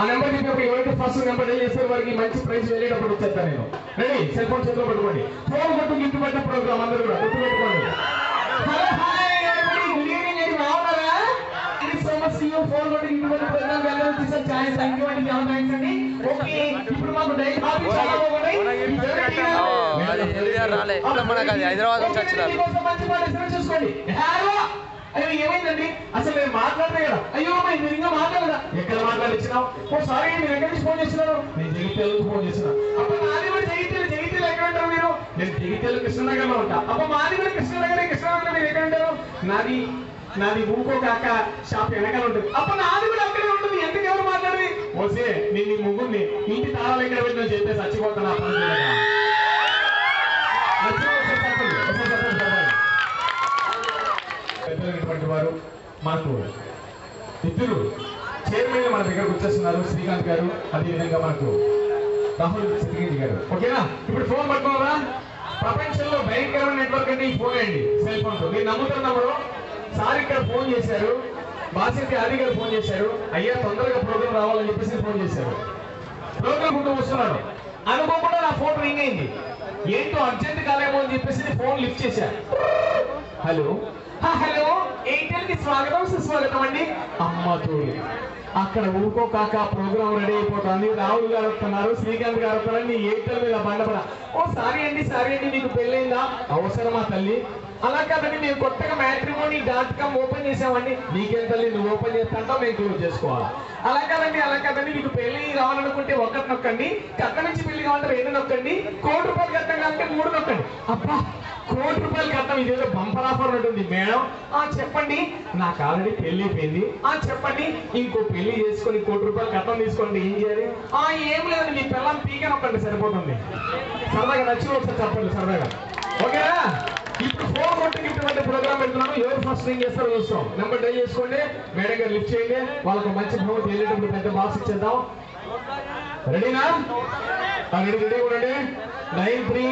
ఆ నెంబర్ చెప్పి ఒక ఎవరైతే ఫస్ట్ నెంబర్ డైల్ చేస్తారు వారికి మంచి ప్రైజ్ వెళ్ళేటప్పుడు వచ్చేస్తాను నేను రెడీ సెల్ ఫోన్ చేతిలో పెట్టుకోండి ఫోన్ కొట్టు గిఫ్ట్ పట్టే ప్రోగ్రామ్ అందరూ కూడా గుర్తు పెట్టుకోండి హలో హాయ్ ఎవరిబడి గుడ్ ఈవినింగ్ అండి బాగున్నారా thank so much you phone కొట్టు గిఫ్ట్ పట్టే ప్రోగ్రామ్ వెళ్ళడం తీసారు చాలా థ్యాంక్ యూ అండి చాలా థ్యాంక్స్ అండి ఓకే ఇప్పుడు మాకు డైల్ హాబీ చాలా బాగున్నాయి ఈ ఫేవరెట్ హీరో- ఓ, అది ఎల్బీఆర్ రాలే. మనకు అది హైదరాబాద్ నుంచి వచ్చినారు. మీకోసం మంచి పాట ఇస్తున్నా చూసుకోండి హలో అయ్యో ఏమైందండి అసలు నేను మాట్లాడలే కదా అయ్యో అమ్మాయి మీరు ఇంకా మాట్లాడదా ఎక్కడ మాట్లాడిచ్చినావు ఓ సారీ మీరు ఎక్కడి నుంచి ఫోన్ చేస్తున్నారు నేను జగిత్యాలకు ఫోన్ చేసిన అప్పుడు నాది కూడా జగిత్యాల జగిత్యాల ఎక్కడ ఉంటారు మీరు నేను జగిత్యాల కృష్ణనగర్లో ఉంటా అప్పుడు మాది కూడా కృష్ణనగర్ కృష్ణనగర్ మీరు ఎక్కడ ఉంటారు నాది నాది ఊకో కాక షాప్ వెనకాల ఉంటుంది అప్పుడు నాది కూడా అక్కడే ఉంటుంది ఎందుకు ఎవరు మాట్లాడి ఓసే నేను నీ ముగ్గురిని ఇంటి తాళాలు ఎక్కడ పెట్టినా చెప్పేసి చచ్చిపోతాను ఆ పని చేయలేక. నచ్చిన ఒకసారి చెప్పండి. ఒకసారి చెప్పండి, చెప్పండి. పెద్దలైనటువంటి వారు మనకు ఇద్దరు చైర్మన్ మన దగ్గరకు వచ్చేస్తున్నారు శ్రీకాంత్ గారు అదేవిధంగా మనకు రాహుల్ సిద్దికి గారు ఓకేనా ఇప్పుడు ఫోన్ పట్టుకోవాలా ప్రపంచంలో భయంకరమైన నెట్వర్క్ అంటే ఈ ఫోన్ అండి సెల్ ఫోన్ మీరు నమ్ముతున్నప్పుడు సార్ ఇక్కడ ఫోన్ చేశారు బాసితి ఆది గారు ఫోన్ చేశారు అయ్యా తొందరగా ప్రోగ్రామ్ రావాలని చెప్పేసి ఫోన్ చేశారు ప్రోగ్రామ్ ఉంటూ వస్తున్నాడు అనుకోకుండా నా ఫోన్ రింగ్ అయింది ఏంటో అర్జెంట్ కాలేమో అని చెప్పేసి ఫోన్ లిఫ్ట్ చేశాను హలో హా, హలో ఎయిర్టెల్ కి స్వాగతం సుస్వాగతం అండి అమ్మ తోడు అక్కడ ఊకో కాక ప్రోగ్రామ్ రెడీ అయిపోతుంది రాహుల్ గారు వస్తున్నారు శ్రీకాంత్ గారు వస్తున్నారు నీ ఎయిర్టెల్ మీద బండపడ ఓ సారీ అండి సారీ అండి నీకు పెళ్ళైందా అవసరమా తల్లి అలా కాదండి మేము కొత్తగా మ్యాట్రిమోనీ డాట్ కామ్ ఓపెన్ చేసామండి నీకేం తల్లి నువ్వు ఓపెన్ చేస్తాంటావు మేము క్లోజ్ చేసుకోవాలి అలా కాదండి అలా కాదండి మీకు పెళ్లి కావాలనుకుంటే ఒకటి నొక్కండి కట్నం నుంచి పెళ్లి కావాలంటే రెండు నొక్కండి కోటి రూపాయలు కట్టం కావాలంటే మూడు నొక్కండి అబ్బా కోటి రూపాయలు కట్టం ఇదేదో బంపర్ ఆఫర్ ఉంటుంది మేడం ఆ చెప్పండి నాకు ఆల్రెడీ పెళ్లి అయిపోయింది ఆ చెప్పండి ఇంకో పెళ్లి చేసుకొని కోటి రూపాయలు కట్టం తీసుకోండి ఏం చేయాలి ఆ ఏం లేదండి మీ పిల్లం పీక నొక్కండి సరిపోతుంది సరదాగా నచ్చిన ఒకసారి చెప్పండి సరదాగా ఓకేనా ఇప్పుడు ఫోన్ కొట్టి ఇటువంటి ప్రోగ్రామ్ పెడుతున్నాను ఎవరు ఫస్ట్ రింగ్ చేస్తారో చూస్తాం నెంబర్ డైల్ చేసుకోండి మేడం గారు లిఫ్ట్ చేయండి వాళ్ళకి మంచి భూమి వెళ్ళేటప్పుడు పెద్ద బాక్స్ ఇచ్చేద్దాం రెడీనా రెడీ రెడీ ఉండండి nine three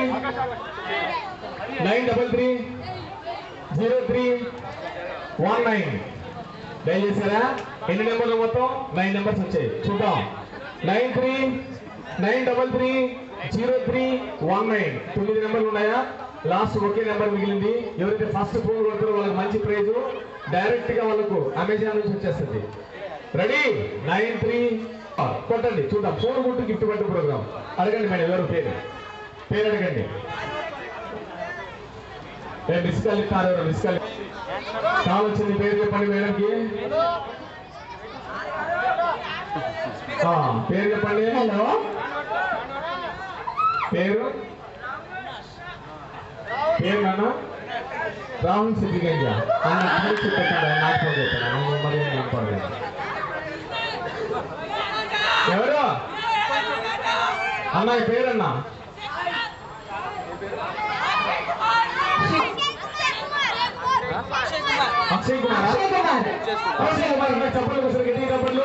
nine double three zero three one nine dial చేశారా ఎన్ని నెంబర్లు మొత్తం నైన్ నెంబర్స్ వచ్చాయి చూద్దాం nine three nine double three zero three one nine తొమ్మిది నెంబర్లు ఉన్నాయా లాస్ట్ ఒకే నెంబర్ మిగిలింది ఎవరైతే ఫస్ట్ ఫోన్ కొడతారో వాళ్ళకి మంచి ప్రైజ్ డైరెక్ట్ గా వాళ్ళకు అమెజాన్ నుంచి వచ్చేస్తుంది రెడీ నైన్ త్రీ కొట్టండి చూద్దాం ఫోన్ కొట్టు గిఫ్ట్ పట్టు ప్రోగ్రామ్ అడగండి మేడం ఎవరు పేరు పేరు అడగండి ఏ మిస్ కాల్ ఇస్తారు ఎవరు మిస్ కాల్ కావాల్సింది పేరు చెప్పండి మేడంకి ఆ, పేరు చెప్పండి హలో పేరు పేరు నాన్న రాహుల్ సిద్దిగంజ ఆయన పేరు చెప్పండి నాకు ఫోన్ చేస్తాను ఆయన మరి ఏం కనపడలేదు. ఎవరు అన్న ఈ పేరన్నా అక్షయ్ కుమార్ అక్షయ్ కుమార్ అక్షయ్ కుమార్ ఇంకా చెప్పండి ఒకసారి గట్టిగా చెప్పండి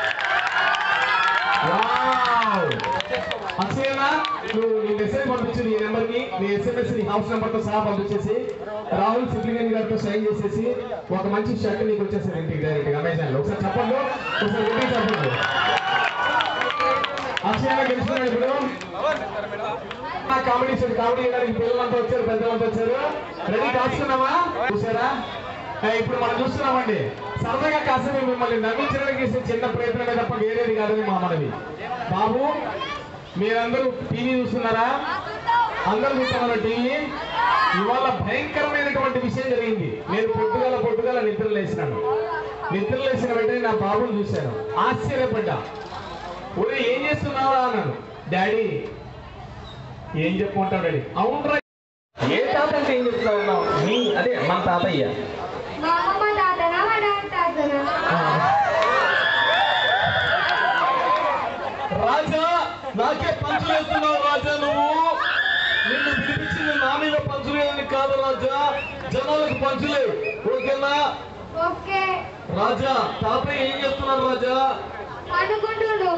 వావ్ అక్షయనా నువ్వు నీ మెసేజ్ పంపించు నీ నెంబర్ కి నీ ఎస్ఎంఎస్ నీ హౌస్ నెంబర్ తో సహా పంపించేసి రాహుల్ సిద్ధిగంజ్ గారితో సైన్ చేసేసి ఒక మంచి షర్ట్ నీకు వచ్చేసింది ఇంటికి డైరెక్ట్ గా అమెజాన్ లో ఒకసారి చెప్పండి ఒకసారి గట్టిగా చెప్పండి అక్షయ్ గెలుస్తున్నాడు ఇప్పుడు ఆ కామెడీ షో కామెడీ చేయడానికి పిల్లలంతా వచ్చారు పెద్దలంతా వచ్చారు రెడీ కాస్తున్నావా చూసారా ఏ, ఇప్పుడు మనం చూస్తున్నామండి సరదాగా కాసేపు మిమ్మల్ని నవ్వించడానికి చేసే చిన్న ప్రయత్నమే తప్ప వేరేది కాదని మా మనవి బాబు మీరందరూ టీవీ చూస్తున్నారా అందరూ చూస్తున్నారు టీవీ ఇవాళ భయంకరమైనటువంటి విషయం జరిగింది నేను పొద్దుగల పొద్దుగల నిద్ర లేచినాను నిద్ర లేచిన వెంటనే నా బాబుని చూశాను ఆశ్చర్యపడ్డా ఒరే ఏం చేస్తున్నావా అన్నాను డాడీ ఏం చెప్పుకుంటావు డాడీ అవునరా ఏ తాత అంటే ఏం చెప్తున్నావు నీ అదే మన తాతయ్య మా అమ్మమ్మ తాతనా మా డాడీ తాతనా రాజా నాకే పంచులు వేస్తున్నావు రాజా నువ్వు నిన్ను పిలిపించింది నా మీద పంచులు వేయని కాదు రాజా జనాలకు పంచులే ఓకేనా ఓకే రాజా తాతయ్య ఏం చేస్తున్నాడు రాజా పండుకుంటుండు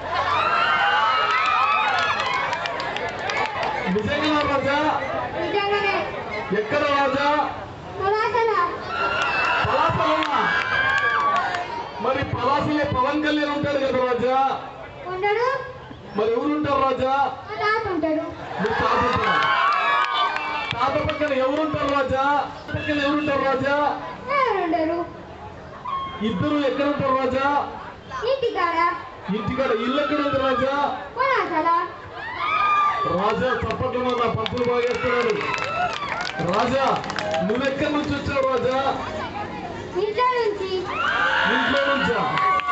నిజంగా రాజా నిజంగానే ఎక్కడ రాజా కులాసలా పలాసలోనా మరి పలాసలే పవన్ కళ్యాణ్ ఉంటాడు కదా రాజా ఉండడు మరి ఎవరు ఉంటారు రాజా మా తాత ఉంటాడు మీ తాత ఉంటాడా? తాత పక్కన ఎవరుంటారు రాజా పక్కన ఎవరుంటారు రాజా ఎవరు ఉండరు ఇద్దరు ఎక్కడ ఉంటారు రాజా ఇంటికాడ ఇంటికాడ ఇల్లు ఎక్కడ ఉంది రాజా కొనాసల రాజా చప్పట్లు నా పంతులు బాగేస్తున్నాడు రాజా నువ్వెక్కడి నుంచి వచ్చావు రాజా ఇంట్లో నుంచి ఇంట్లో నుంచా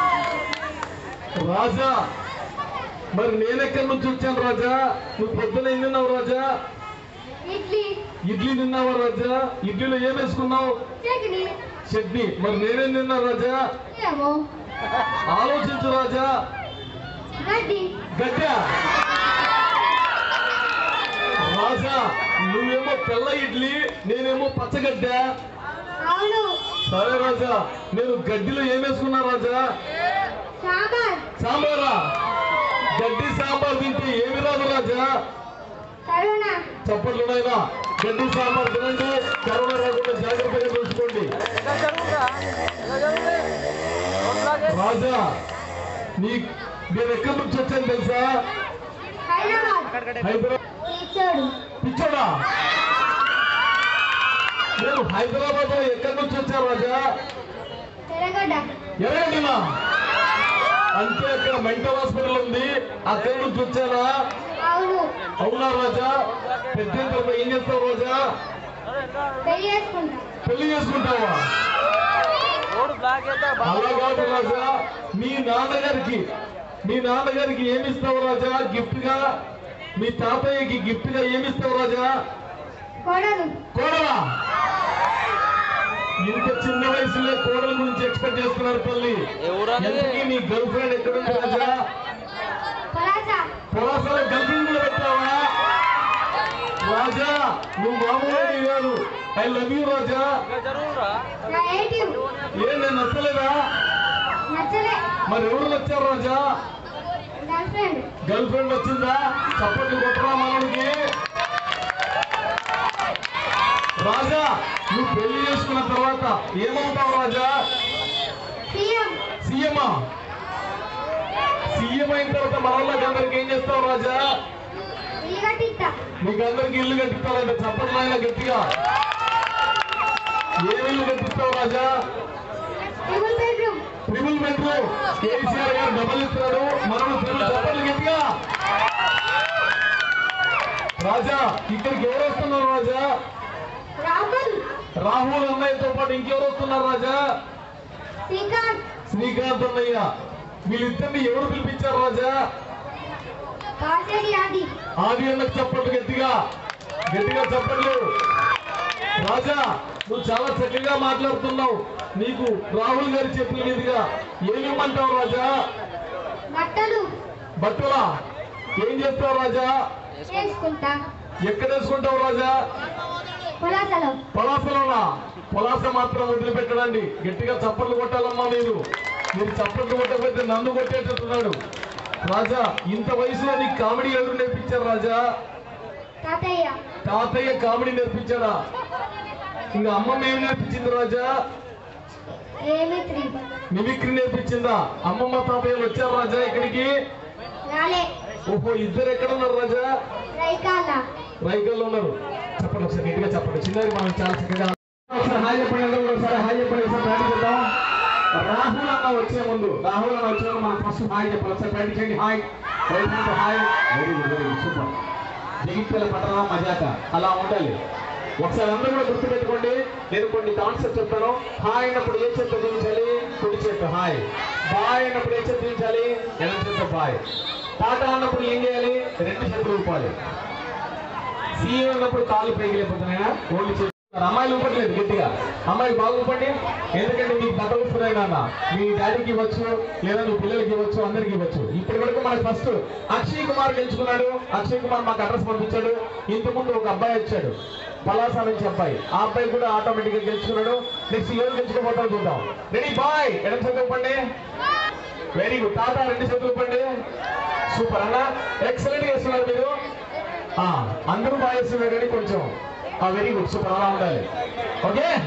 రాజా మరి నేనెక్కడి నుంచి వచ్చాను రాజా నువ్వు పొద్దున ఏం తిన్నావు రాజా ఇడ్లీ ఇడ్లీ తిన్నావా రాజా ఇడ్లీలో ఏం వేసుకున్నావు చట్నీ చట్నీ మరి నేనేం తిన్నా రాజా ఏమో ఆలోచించు రాజా గడ్డి గడ్డ రాజా నువ్వేమో తెల్ల ఇడ్లీ నేనేమో పచ్చగడ్డ అవును సరే రాజా నేను గడ్డిలో ఏం వేసుకున్నా రాజా సాంబార్ సాంబారా గడ్డి సాంబార్ తింటే ఏమి రాదు రాజా కరోనా చప్పట్లు నాయనా గడ్డి సాంబార్ తినండి కరోనా రాకుండా జాగ్రత్తగా చూసుకోండి ఎలా జరుగుతుందా ఎలా జరుగుతుంది రోజులాగే రాజా నీ నేను ఎక్కడి నుంచి వచ్చాను తెలుసా హైదరాబాద్ హైదరాబాద్ ఇచ్చాడు పిచ్చోడా నేను హైదరాబాద్ లో ఎక్కడి నుంచి వచ్చా రాజా తెరగడ్డ ఎరగండినా అంటే అక్కడ మెంటల్ హాస్పిటల్ ఉంది అక్కడి నుంచి వచ్చానా అవును అవునా రాజా పెద్ద తర్వాత ఏం చేస్తావు రాజా పెళ్లి చేసుకుంటా పెళ్లి చేసుకుంటావా రోడ్ బ్లాక్ అయితే అలా కాదు రాజా మీ నాన్నగారికి మీ నాన్నగారికి ఏమి ఇస్తావు రాజా గిఫ్ట్ గా మీ తాతయ్యకి గిఫ్ట్ గా ఏమి ఇస్తావు రాజా కోడలు కోడలా ఇంత చిన్న వయసులో కోడల గురించి ఎక్స్పెక్ట్ చేస్తున్నారు తల్లి ఎవరనేది? ఎంతకీ నీ గర్ల్ ఫ్రెండ్ ఎక్కడ ఉంది రాజా పలాస పొలాసలో గర్ల్ ఫ్రెండ్ కూడా పెట్టావా రాజా నువ్వు మామూలు కాదు ఐ లవ్ యూ రాజా ఎలా జరుగురా నా ఏటీఎం ఏ నేను నచ్చలేదా నచ్చలే మరి ఎవరు వచ్చారు Raja girl friend girl friend వచ్చిందా చప్పట్లు కొట్టరా మనకి రాజా నువ్వు పెళ్లి చేసుకున్న తర్వాత ఏమవుతావు రాజా సీఎం సీఎమా సీఎం అయిన తర్వాత మనోళ్ళకి అందరికి ఏం చేస్తావు రాజా ఇల్లు కట్టిస్తా మీకు అందరికి ఇల్లు కట్టిస్తారంటే చప్పట్లు ఆయన గట్టిగా ఏ ఇల్లు కట్టిస్తావు Raja triple bedroom triple bedroom KCR గారు డబల్ ఇస్తున్నాడు మనం ట్రిపుల్ చప్పట్లు గట్టిగా రాజా ఇక్కడికి ఎవరు వస్తున్నారు రాజా రాహుల్ రాహుల్ అన్నయ్యతో పాటు ఇంకెవరు వస్తున్నారు రాజా శ్రీకాంత్ శ్రీకాంత్ అన్నయ్య వీళ్ళిద్దరిని ఎవరు పిలిపించారు రాజా కాసేటి ఆది ఆది అన్నకు చప్పట్లు గట్టిగా గట్టిగా చప్పట్లు రాజా నువ్వు చాలా చక్కగా మాట్లాడుతున్నావు నీకు రాహుల్ గారి చెప్పిన మీదుగా ఏమిమ్మంటావు రాజా బట్టలు బట్టలా ఏం చేస్తావు రాజా చేసుకుంటా ఎక్కడ వేసుకుంటావు రాజా పొలాసలో పొలాసలోనా పొలాస మాత్రం వదిలిపెట్టడండి గట్టిగా చప్పట్లు కొట్టాలమ్మా మీరు మీరు చప్పట్లు కొట్టకపోతే నన్ను కొట్టేటట్టున్నాడు రాజా ఇంత వయసులో నీకు కామెడీ ఎవరు నేర్పించారు రాజా తాతయ్య తాతయ్య కామెడీ నేర్పించాడా ఇంకా అమ్మమ్మ ఏం నేర్పించింది రాజా ఏమి త్రీ మిమిక్రీ నేర్పించిందా అమ్మమ్మ తాతయ్యలు వచ్చారు రాజా ఇక్కడికి రాలే ఓహో ఇద్దరు ఎక్కడ ఉన్నారు రాజా రైకాల రైకల్లో ఉన్నారు చెప్పండి ఒకసారి గట్టిగా చెప్పండి చిన్నది మనం చాలా చక్కగా ఒకసారి హాయ్ చెప్పండి అందరూ కూడా ఒకసారి హాయ్ చెప్పండి ఒకసారి ప్రాక్టీస్ చేద్దాం రాహుల్ అన్న వచ్చే ముందు రాహుల్ అన్న వచ్చే ముందు మనం ఫస్ట్ హాయ్ చెప్పాలి ఒకసారి ప్రాక్టీస్ చేయండి hi right hand hi very good very good super Jagtial పట్టణం మజాక అలా ఉండాలి ఒకసారి అందరూ కూడా గుర్తుపెట్టుకోండి నేను కొన్ని కాన్సెప్ట్ చెప్తాను హాయ్ అన్నప్పుడు ఏ చేత చూపించాలి కుడి చేత హాయ్ బాయ్ అన్నప్పుడు ఏ చేత చూపించాలి ఎడం చేత బాయ్ టాటా అన్నప్పుడు ఏం చేయాలి రెండు చేతులు ఊపాలి సీఎం ఉన్నప్పుడు కాళ్ళు పైకి లేకపోతున్నాయా ఓన్లీ చేతులు. అమ్మాయిలు ఊపట్లేదు గట్టిగా అమ్మాయిలు బాగా ఊపండి ఎందుకంటే మీకు బట్టలు వస్తున్నాయి నాన్న మీ డాడీకి ఇవ్వచ్చు లేదా మీ పిల్లలకి ఇవ్వచ్చు అందరికి ఇవ్వచ్చు ఇప్పటి వరకు మనకి ఫస్ట్ అక్షయ్ కుమార్ గెలుచుకున్నాడు అక్షయ్ కుమార్ మాకు అడ్రస్ పంపించాడు ఇంతకుముందు ఒక అబ్బాయి వచ్చాడు పలాస నుంచి అబ్బాయి ఆ అబ్బాయి కూడా ఆటోమేటిక్ గా గెలుచుకున్నాడు నెక్స్ట్ ఎవరు గెలుచుకోబోతాం చూద్దాం రెడీ బాయ్ ఎడం చేతులు ఊపండి వెరీ గుడ్ తాత రెండు చేతులు ఊపండి సూపర్ అన్న ఎక్సలెంట్ గా చేస్తున్నారు మీరు ఆ, అందరూ బాగా చేస్తున్నారు కానీ కొంచెం వెరీ గుడ్ సూపర్ అలా ఉండాలి okay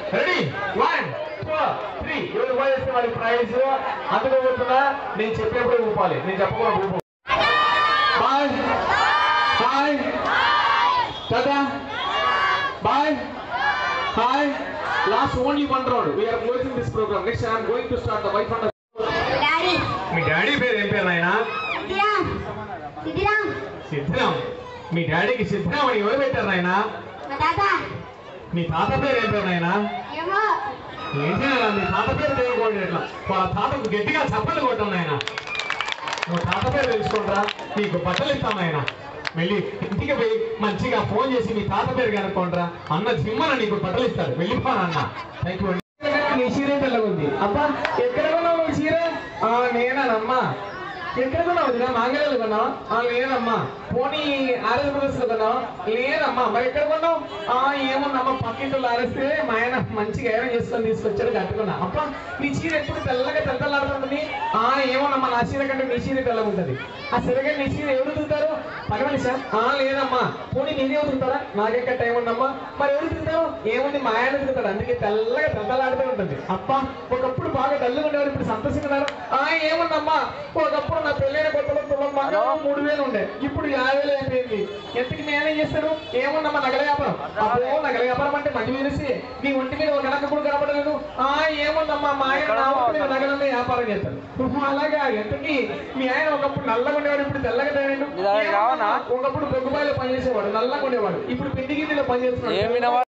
ready one two three ఎవరు పోయేస్తే వాళ్ళకి ప్రైజ్ అందుకోబోతున్నా నేను చెప్పేప్పుడు ఊపాలి నేను చెప్పకుండా ఊపు bye bye tata bye hi last only one round we're closing this program next I'm going to start the wife and daddy మీ డాడీ పేరు ఏం పేరు నాయనా సిద్ధిరామ్ సిద్ధిరామ్ సిద్ధరామ్ మీ డాడీకి సిద్ధరామ్ అని ఎవరు పెట్టారు నాయనా మా తాత మీ తాత పేరు ఏం పేరు నాయనా ఏమో ఏం చేయాలా మీ తాత పేరు తెలియకూడదు ఎట్లా వాళ్ళ తాతకు గట్టిగా చప్పలు కొట్టాను నాయన నువ్వు తాత పేరు తెలుసుకుంటారా నీకు బట్టలు ఇస్తాం నాయన వెళ్ళి ఇంటికి పోయి మంచిగా ఫోన్ చేసి మీ తాత పేరు కనుక్కోండిరా అన్న జిమ్మన నీకు బట్టలు ఇస్తాడు వెళ్ళిపోను అన్న థ్యాంక్ యూ నీ చీరే తెల్లగుంది అబ్బా ఎక్కడ కొన్నావు నువ్వు చీర ఆ, నేనానమ్మా ఎక్కడ కొన్నావు వదినా మాంగళ్యాలు కొన్నావా ఆ, లేదమ్మా పోనీ ఆర్ఎస్ బ్రదర్స్ లో కొన్నావా లేదమ్మా మరి ఎక్కడ కొన్నావు ఆ ఏముందమ్మా పక్కింట్లో ఆరేస్తే మా ఆయన మంచిగా ఏమైనా చేసుకొని తీసుకొచ్చాడు కట్టుకున్నా అబ్బా నీ చీర ఎప్పుడు తెల్లగా తెల్లలాడుతుంది ఆ ఏమోనమ్మా నా చీర కంటే నీ చీర తెల్లగా ఉంటది ఆ సిరగా నీ చీర ఎవరు తింటారు పని మనిషా ఆ లేదమ్మా పోనీ నేనే ఉతుకుతారా నాకెక్కడ టైం ఉందమ్మా మరి ఎవరు తింటారు ఏముంది మా ఆయన తింటాడు అందుకే తెల్లగా తెల్లలాడుతూ ఉంటుంది అప్ప ఒకప్పుడు బాగా డల్లుగా ఉండేవారు ఇప్పుడు సంతోషిస్తున్నారు ఆ ఏముందమ్మా ఒకప్పుడు నా పెళ్ళైన కొత్తలో తులం బంగారం మూడు వేలు ఉండే ఇప్పుడు యాభై వేలు అయిపోయింది ఎంతకి నేనేం చేస్తాను ఏముందమ్మా నగల వ్యాపారం అబ్బో నగల వ్యాపారం అంటే మంచి వేసి నీ ఒంటి మీద ఒక నగ కూడా కనపడలేదు ఆ ఏముందమ్మా మా ఆయన నా ఒంటి మీద నగలన్నీ వ్యాపారం చేస్తాడు ఓహో, అలాగా ఎంతకి మీ ఆయన ఒకప్పుడు నల్లగా ఉండేవాడు ఇప్పుడు తెల్లగా తయారైండు మీ దగ్గర కావాలా? ఒకప్పుడు బొగ్గుబాయిలో పనిచేసేవాడు నల్లగా ఉండేవాడు ఇప్పుడు పిండి గిన్నెలో పనిచేస్తున్నాడు ఏం వినవా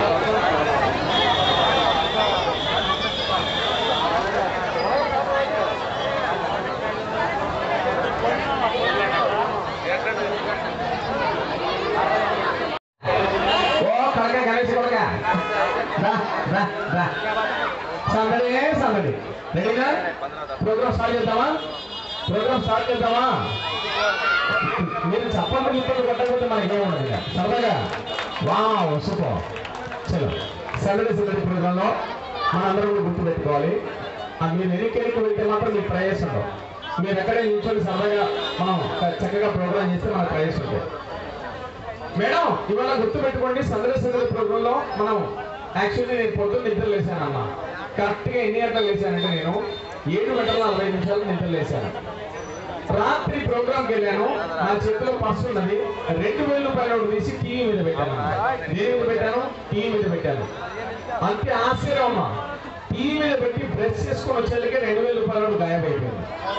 ఓ కడక గణేష్ కొడక రా రా రా సందడి సందడి రెడీనా ప్రోగ్రామ్ స్టార్ట్ చేద్దామా ప్రోగ్రామ్ స్టార్ట్ చేద్దామా మీరు చప్పట్లు ఇప్పట్లు కొట్టకపోతే మనకి ఏముండదు ఇక సరదాగా వా సూపర్ చలో సందడి సందడి ప్రోగ్రాంలో మనందరం కూడా గుర్తుపెట్టుకోవాలి ఆ మీరు వెనక్కి వెళ్తే మాత్రం మీకు ప్రయాసం ఉండవు మీరు ఎక్కడే నిల్చొని సరదాగా మనం చక్కగా ప్రోగ్రామ్ చేస్తే మనకు ప్రయాసం ఉంటుంది మేడం ఇవాళ గుర్తు పెట్టుకోండి సందడి సందడి ప్రోగ్రామ్ లో మనం యాక్చువల్లీ నేను పొద్దున్న నిద్ర లేచానమ్మా కరెక్ట్ గా ఎన్ని గంటలు లేచానంటే నేను ఏడు గంటల నలభై నిమిషాలు నిద్ర లేచాను రాత్రి ప్రోగ్రామ్కి వెళ్ళాను నా చేతిలో పర్స్ ఉన్నది రెండు వేల రూపాయలు ఒకటి తీసి టీవీ మీద పెట్టాను దేని మీద పెట్టాను టీవీ మీద పెట్టాను అంతే ఆశ్చర్యం అమ్మా టీవీ మీద పెట్టి బ్రష్ చేసుకొని వచ్చేళ్ళకి రెండు వేల రూపాయలు ఒకటి గాయమైపోయింది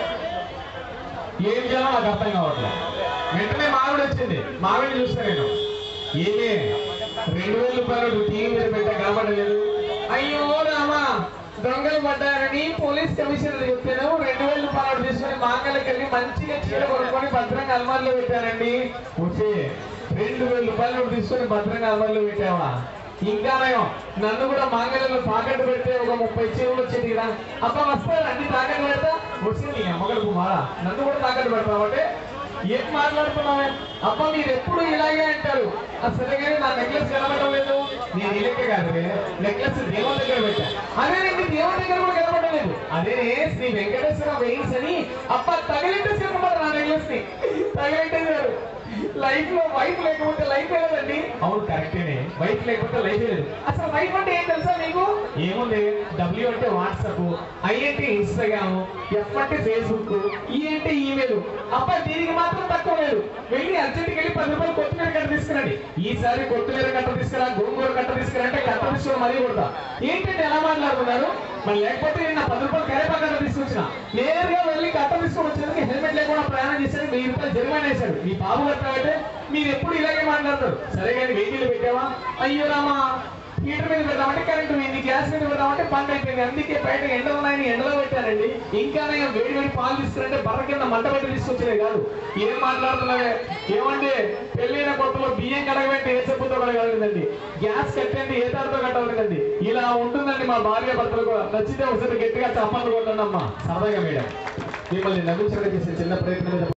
ఏం చేయాలో నాకు అర్థం కావట్లేదు వెంటనే మావిడి వచ్చింది మావిడి చూస్తే నేను ఏమే రెండు వేల రూపాయలు టీవీ మీద పెట్టా కనబడలేదు అయ్యో రామా దొంగలు పడ్డారని పోలీస్ కమిషనర్ చెప్పాను రెండు వేల రూపాయలు తీసుకొని మాంగళ్ళకి వెళ్ళి మంచిగా చీర కొనుక్కొని భద్రంగా అల్మార్లో పెట్టానండి వచ్చే రెండు వేల రూపాయలు తీసుకొని భద్రంగా అల్మార్లో పెట్టావా ఇంకా నయం నన్ను కూడా మాంగళ్యంలో తాకట్టు పెడితే ఒక ముప్పై చీరలు వచ్చేది కదా అబ్బా వస్తారు అన్ని తాకట్టు పెడతా వచ్చి నీ అమ్మగడుపు మారా నన్ను కూడా తాకట్టు పెడతావు అంటే ఏం మాట్లాడుతున్నావే అబ్బా మీరు ఎప్పుడు ఇలాగే అంటారు అసలు కానీ నా నెక్లెస్ కనబడడం లేదు నేను ఈ లెక్క కాదు నెక్లెస్ దేవుని దగ్గర పెట్టా అదేనండి దేవుని దగ్గర కూడా కనబడలేదు అదే శ్రీ వెంకటేశ్వర వెయిన్స్ అని అబ్బా తగిలింటేసేమన్నారు నా నెక్లెస్ ని తగిలింటేసారు లైఫ్ లో వైఫ్ లేకపోతే లైఫ్ లేదండి అవును కరెక్టేనే వైఫ్ లేకపోతే లైఫ్ లేదు అసలు వైఫ్ అంటే ఏం తెలుసా మీకు ఏముంది డబ్ల్యూ అంటే వాట్సాప్ ఐ అంటే ఇన్స్టాగ్రామ్ ఎఫ్ అంటే ఫేస్బుక్ ఈ అంటే ఈమెయిల్ అబ్బా దీనికి మాత్రం తక్కువ లేదు వెళ్ళి అర్జెంట్కి వెళ్ళి పది రూపాయలు కొత్తిమీర కట్ట తీసుకురండి ఈసారి కొత్తిమీర కట్ట తీసుకురా గోంగూర కట్ట తీసుకురా అంటే కట్ట తీసుకుని మరీ కొడతా ఏంటంటే ఎలా మాట్లాడుతున్నారు మరి లేకపోతే నేను నా పది రూపాయలు కరేపా కట్ట తీసుకొచ్చిన నేరుగా వెళ్ళి కట్ట తీసుకొని వచ్చినందుకు హెల్మెట్ లేకుండా ప్రయాణం చేశాడు వెయ్యి రూపాయలు జరిమానా వేశాడు మీ బాబు కట్టాలంటే మీరు ఎప్పుడు ఇలాగే మాట్లాడతారు సరే కానీ వెహికల్ పెట్టావా అయ్యో రామా హీటర్ మీద పెడదామంటే కరెంట్ పోయింది గ్యాస్ మీద పెడదామంటే పంట అయిపోయింది అందుకే బయట ఎండలు ఉన్నాయని ఎండలో పెట్టానండి ఇంకా నేను వేడి వేడి పాలు తీసుకురంటే బర్ర కింద మంట పెట్టి తీసుకొచ్చినాయి కాదు ఏం మాట్లాడుతున్నావే ఏమండి పెళ్ళైన కొత్తలో బియ్యం కడగబెట్టి ఏ చెప్పుతో కడగలండి గ్యాస్ కట్టండి ఏ తాడుతో కట్టాలండి ఇలా ఉంటుందండి మా భార్య భర్తలు కూడా నచ్చితే ఒకసారి గట్టిగా చప్పట్లు కొట్టండి అమ్మా సరదాగా మేడం మిమ్మల్ని నవ్వించడం చేసే చిన్న ప్రయత్నం మీద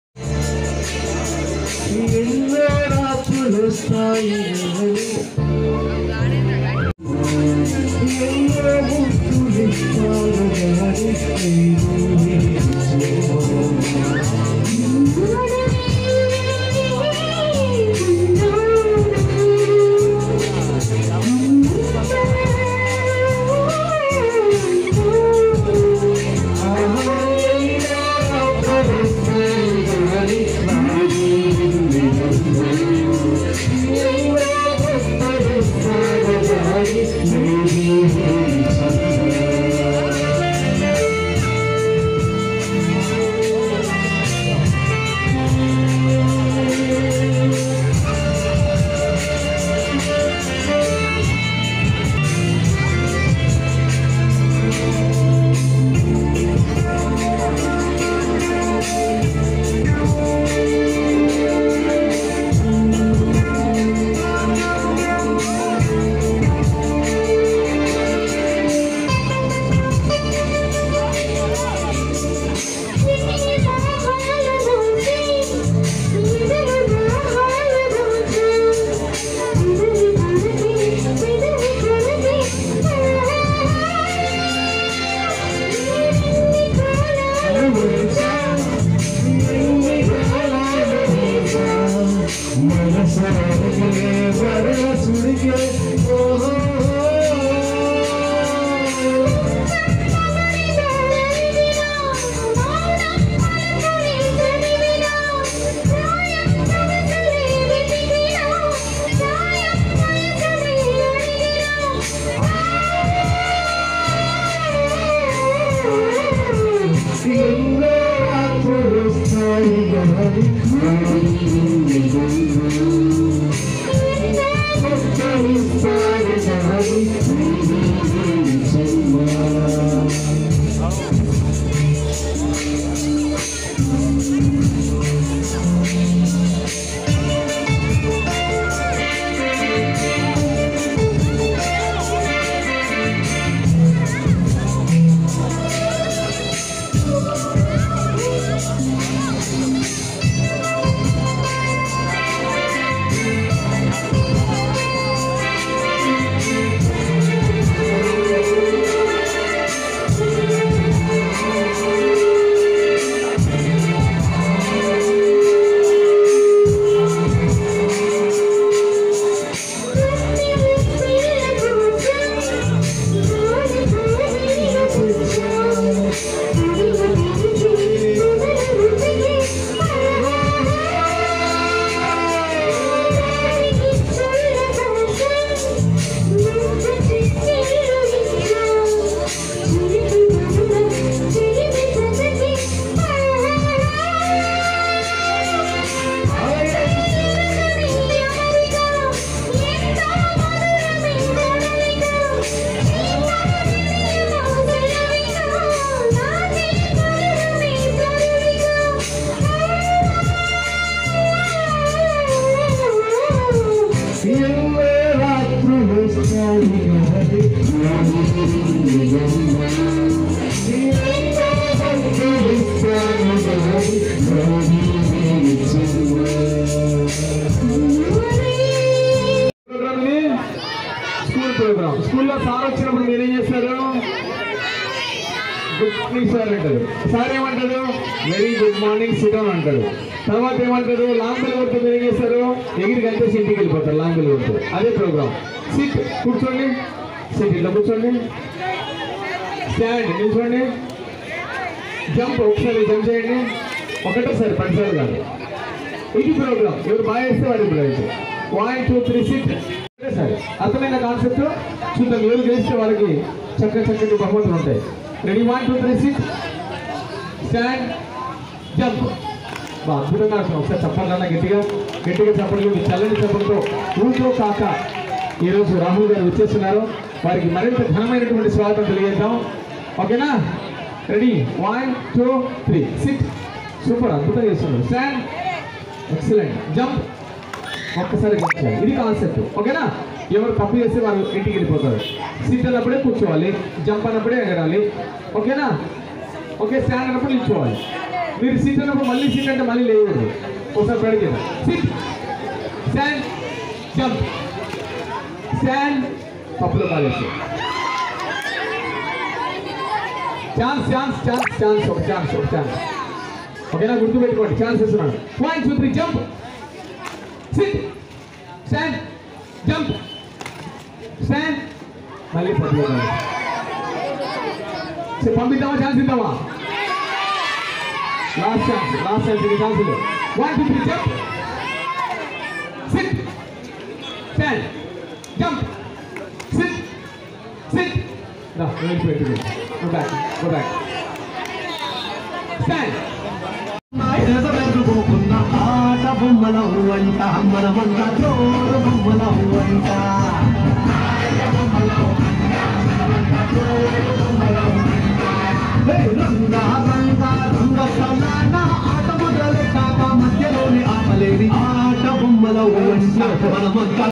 Thank you. ప్రోగ్రామ్ ఇది స్కూల్ ప్రోగ్రామ్ స్కూల్లో సార్ వచ్చినప్పుడు మీరేం చేస్తారు గుడ్ మార్నింగ్ సార్ అంటారు సార్ ఏమంటారు వెరీ గుడ్ మార్నింగ్ సిడౌన్ అంటారు తర్వాత ఏమంటారు లాంగ్ బెల్ కొడితే మీరు ఏం చేస్తారు ఎగిరి కలిపేసి ఇంటికి వెళ్ళిపోతారు లాంగ్ బెల్ కొడితే అదే ప్రోగ్రామ్ సిట్ కూర్చోండి సిట్ ఇట్లా కూర్చోండి స్టాండ్ నిల్చోండి జంప్ ఒకసారి జంప్ చేయండి ఒకటేసారి పదిసార్లు కాదు ఇది ప్రోగ్రామ్ ఎవరు బాగా వేస్తే వాడి prize one two three sit సరే అర్థమైన కాన్సెప్ట్ చూద్దాం ఎవరు గెలిస్తే వాళ్ళకి చక్కటి చక్కటి బహుమతులు ఉంటాయి ready one two three sit stand jump బా అద్భుతంగా ఆడుతున్నాం ఒకసారి చెప్పాలన్నా గట్టిగా గట్టిగా చెప్పలు మీ చల్లని చెప్పలతో ఊరితో కాక ఈరోజు రాహుల్ గారు వచ్చేస్తున్నారు వారికి మరింత ఘనమైనటువంటి స్వాగతం తెలియజేద్దాం ఓకేనా ready one two three sit super అద్భుతంగా చేస్తున్నారు స్టాండ్ ఎక్సలెంట్ జంప్ ఒక్కసారి jump చేయాలి ఇది కాన్సెప్ట్ ఓకేనా ఎవరు తప్పు చేస్తే వారు ఇంటికి వెళ్ళిపోతారు సీట్ అన్నప్పుడే కూర్చోవాలి జంప్ అన్నప్పుడే ఎగరాలి ఓకేనా ఓకే స్టాండ్ అన్నప్పుడు నిల్చోవాలి మీరు సీట్ అన్నప్పుడు మళ్ళీ సీట్ అంటే మళ్ళీ లేవద్దు ఒకసారి పడికి సిట్ స్టాండ్ జంప్ స్టాండ్ తప్పులో కాలేసి ఛాన్స్ ఛాన్స్ ఛాన్స్ ఛాన్స్ ఒక ఛాన్స్ ఒక ఛాన్స్ ఓకేనా గుర్తుపెట్టుకోండి ఛాన్స్ ఇస్తున్నాను one two three jump sit stand jump stand మళ్ళీ పట్టుకోవాలి సరే, పంపిద్దామా ఛాన్స్ ఇద్దామా లాస్ట్ ఛాన్స్ లాస్ట్ ఛాన్స్ ఇది chance one two three jump sit stand jump sit sit రా wait wait go back go back stand ఎదగలుగుకున్న ఆట బొమ్మల వంట మనమంతా జోరు బొమ్మల వంట రంగా రంగా రంగ సలాన ఆట మొదలెట్టాక మధ్యలోనే ఆపలేని ఆట బొమ్మల వంట మనమంతా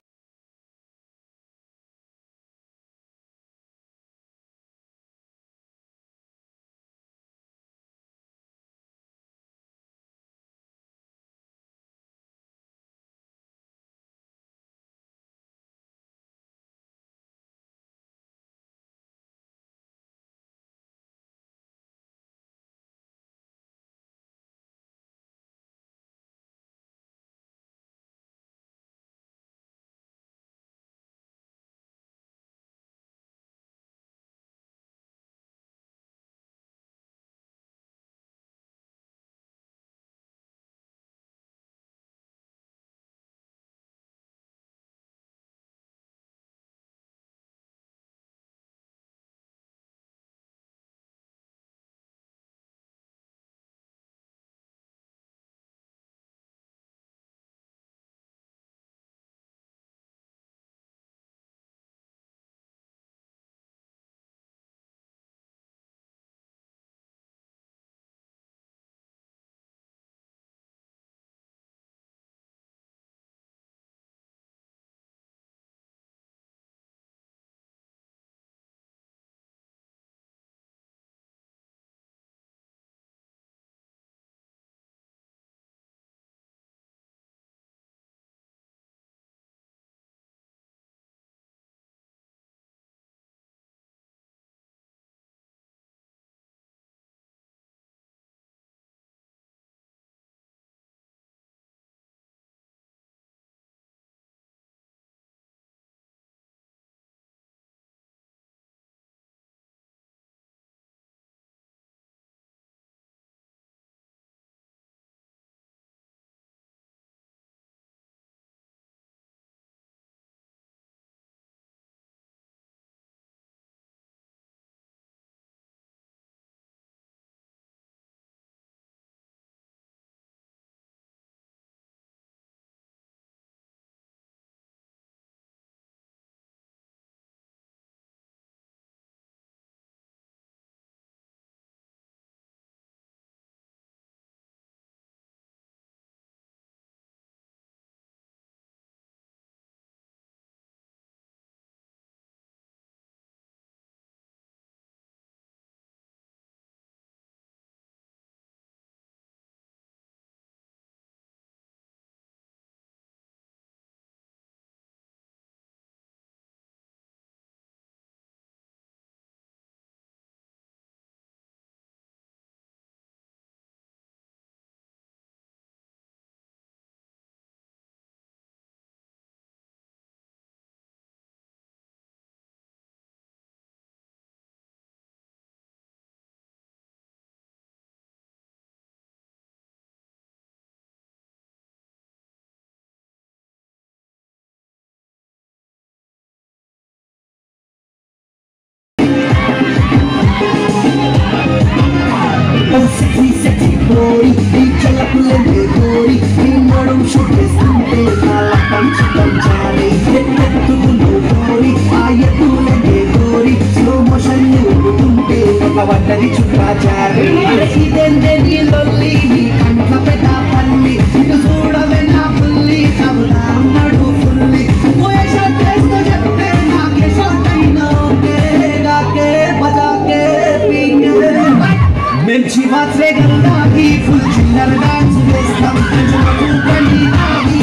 ఇదేందే నీ లొల్లి నీ కంట పెద్ద పల్లి ఇటు చూడవే నా పుల్లి కవులా అమ్మడు ఫుల్లి ఓయే షాట్ వేస్తూ చెప్తే నాకే షాట్ అయినా ఓకే గాకే బజాకే పీకే మిర్చి మాత్రే గల్లాగి ఫుల్ చిల్లర డాన్స్ వేస్తాం కొని ఆగి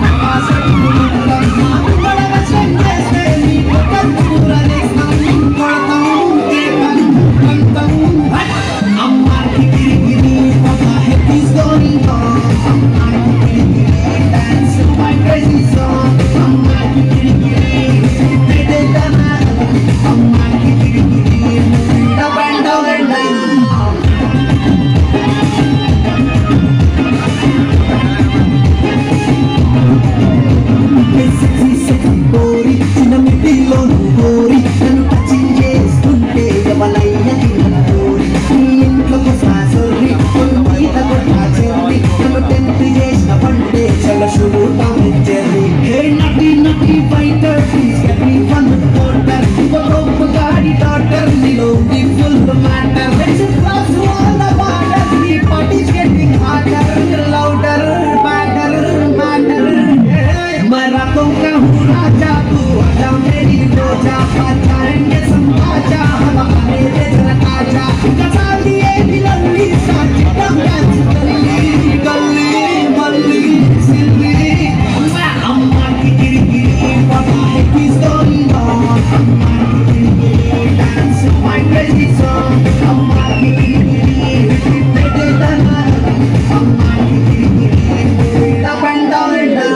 కొడవ చెంగేస్తే నీ కొట్టూర వేస్తాం కొడతాం కేకం కంతం అమ్మాకి గిరిగిరి ఒక హెడ్ ఈస్ గోయింగ్ ఆన్ అమ్మాకి గిరిగిరి డాన్స్ మై క్రేజీ సాంగ్ అమ్మాకి గిరిగిరి పెద్ద దన అమ్మాకి గిరిగిరి డబండ వెండ సెక్సీ సెక్సీ కోరి చిన్న మిడ్డీలో కోరి నన్ను టచింగ్ చేస్తుంటే ఎవలైనా తిన్న కోరి నీ ఇంట్లోకి సాసరి కొన్ని ఈత కొట్టా చెర్రి నన్ను టెంప్ట్ చేసిన పంటే చల్ల షూటా మెచ్చరి హే నటి నటి fighter please get me one water గొప్ప గాడి డాటర్ నీలో ఉంది full matter it's class all the water నీ parties getting harder louder matter matter मैं रातों का हूँ राजा तू आजा मेरी रोजा पाचाएंगे संभाजा हम आने दे जरा आजा कसा लिए दिलली साची कम डांस गली गली मल्ली सिल्ली अम्मा की गिरगिरी पता है किस going on अम्मा की गिरगिरी डांस my crazy song अम्मा की गिरगिरी बेटे दना अम्मा की गिरगिरी up and down and down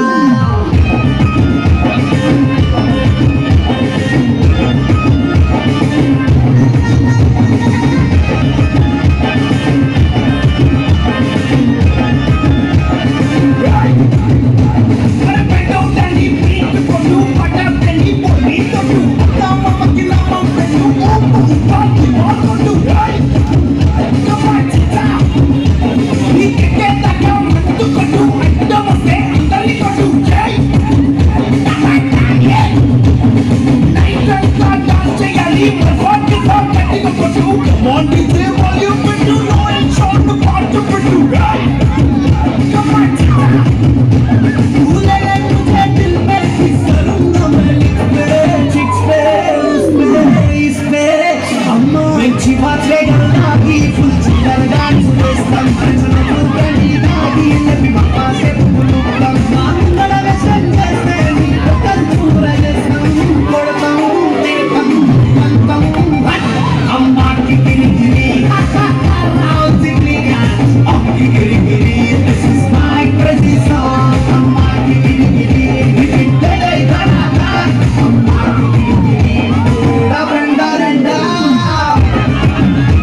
This is my crazy song. Amma ki giri giri, giri giri da da da. Amma ki giri giri, da da da da da.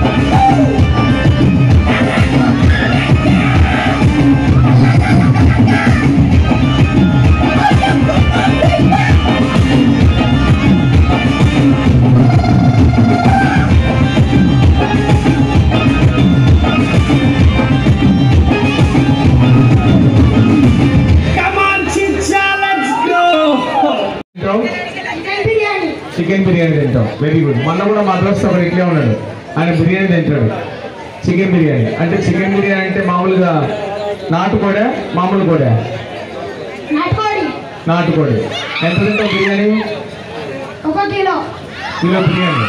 Come on, Chicha, let's go. తింటావు biryani chicken biryani తింటాం very good మొన్న కూడా మా దోస్త్ ఒకడు ఇట్లే ఉన్నాడు ఆయన బిర్యానీ తింటాడు చికెన్ బిర్యానీ అంటే చికెన్ బిర్యానీ అంటే మామూలుగా నాటుకోడే మామూలు కూడా నాటుకోడి నాటుకోడి ఎంత తింటావు బిర్యానీ ఒక కిలో కిలో బిర్యానీ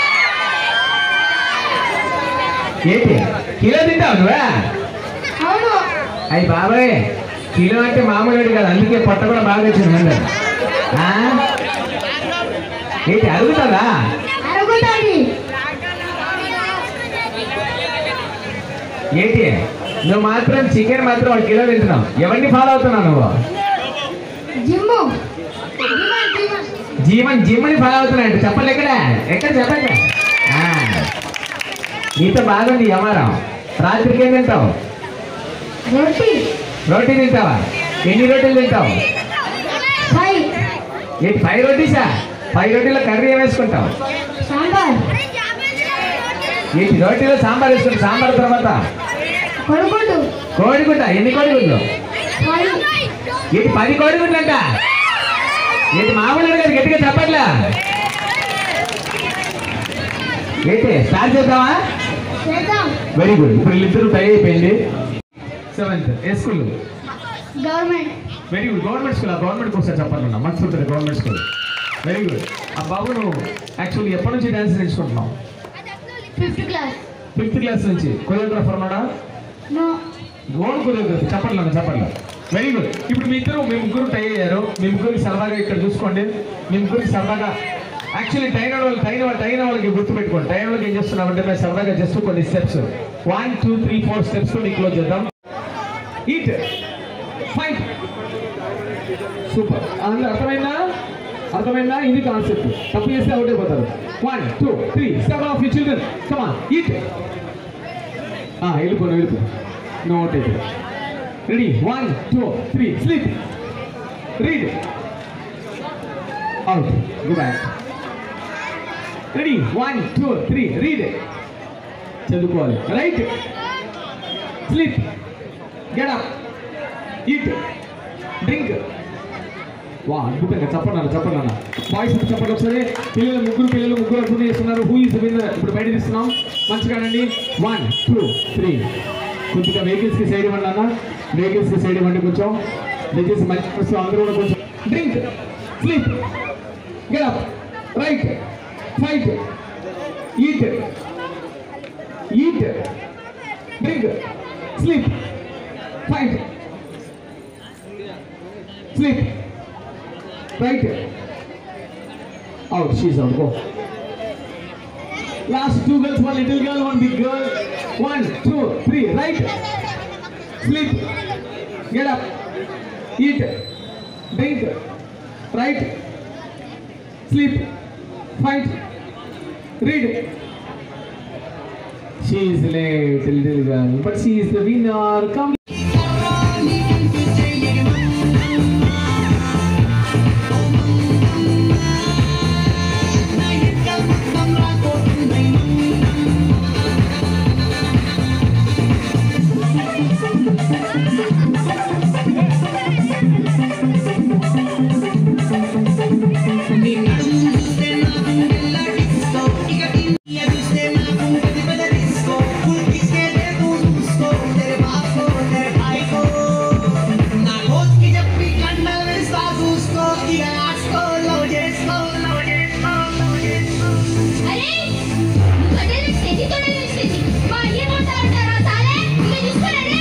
ఏంటి కిలో తింటావు నువ్వే అవును అయ్యి బాబాయ్ కిలో అంటే మామూలు కాదు అందుకే పొట్ట కూడా బాగా వచ్చింది మంది ఏంటి అడుగుతుందా అరుగుతుంది ఏంటి నువ్వు మాత్రం చికెన్ మాత్రం ఒక కిలో తింటున్నావు ఎవరిని ఫాలో అవుతున్నావు నువ్వు జిమ్ము జీవన్ జిమ్మని ఫాలో అవుతున్నావు అంటే చెప్పండి ఎక్కడ ఎక్కడ చెప్పండి ఆ. నీతో బాగుంది వ్యవహారం రాత్రికి ఏం తింటావు రొట్టి రోటీ తింటావా ఎన్ని రోటీలు తింటావు ఫ్రై ఏంటి ఫైవ్ రోటీసా ఫైవ్ రోటీలో కర్రీ ఏం వేసుకుంటావు సాంబార్ ఏంటి రోటీలో సాంబార్ వేసుకుంటావు సాంబార్ తర్వాత కొడుకుడు కోడిగుడ్డ ఎన్ని కోడిగుడ్లు ఫ్రై ఏంటి పది కోడిగుడ్లు అంట ఏంటి మామూలు గారు గట్టిగా చెప్పట్లా ఏంటి స్టార్ట్ చేద్దామా చేద్దాం వెరీ గుడ్ ఇప్పుడు వీళ్ళిద్దరు టై అయిపోయింది seventh A school government very good government school ఆ గవర్నమెంట్ ఒకసారి చెప్పాలన్నా మంచి ఉంటుంది గవర్నమెంట్ స్కూల్ వెరీ గుడ్ ఆ బాబు నువ్వు యాక్చువల్లీ ఎప్పటి నుంచి డాన్స్ నేర్చుకుంటున్నావు ఫిఫ్త్ క్లాస్ ఫిఫ్త్ క్లాస్ నుంచి కొరియోగ్రాఫర్ ఉన్నాడా నో ఓన్ కొరియోగ్రఫీ చెప్పండి అన్న చెప్పండి వెరీ గుడ్ ఇప్పుడు మీ ఇద్దరు మీ ముగ్గురు టై అయ్యారు మీ ముగ్గురికి సరదాగా ఇక్కడ చూసుకోండి మీ ముగ్గురికి సరదాగా యాక్చువల్లీ టైన్ వాళ్ళు టైన్ వాళ్ళు టైన్ వాళ్ళకి గుర్తుపెట్టుకోండి టైన్ వాళ్ళకి ఏం చేస్తున్నామంటే మేము సరదాగా జస్ట్ కొన్ని steps one two three four steps తో క్లోజ్ చేద్దాం ఈట్ ఫైట్ సూపర్ అందులో అర్థమైందా అర్థమైందా ఇది కాన్సెప్ట్ తప్పు చేస్తే అవుట్ అయిపోతారు one two three seven of you children కమా ఈట్ వెళ్ళిపో నువ్వు వెళ్ళిపో నువ్వు అవుట్ అయిపో ready one two three sleep read out go back ready one two three read చదువుకోవాలి write sleep get up eat drink వా అద్భుతంగా చెప్పండి అన్న చెప్పండి అన్న బాయ్స్ చెప్పండి ఒకసారి పిల్లలు ముగ్గురు పిల్లలు ముగ్గురు అర్థం చేస్తున్నారు హూ ఇస్ విన్నర్ ఇప్పుడు బయట తీస్తున్నాం మంచిగా అండి వన్ టూ త్రీ కొంచెం వెహికల్స్కి సైడ్ ఇవ్వండి అన్న వెహికల్స్కి సైడ్ ఇవ్వండి కొంచెం వెహికల్స్ మంచి వస్తూ అందరూ కూడా కొంచెం drink sleep get up write fight eat eat drink sleep fight sleep write out she's out go last two girls one little girl one big girl one two three write sleep get up eat drink write sleep fight read She is late, little girl, but she is the winner. Come. అరే నువ్వు కట్టేది stage తోనే stage మా అయ్య కొడతారంటారా సాలే ఇలా చూసుకోరా రే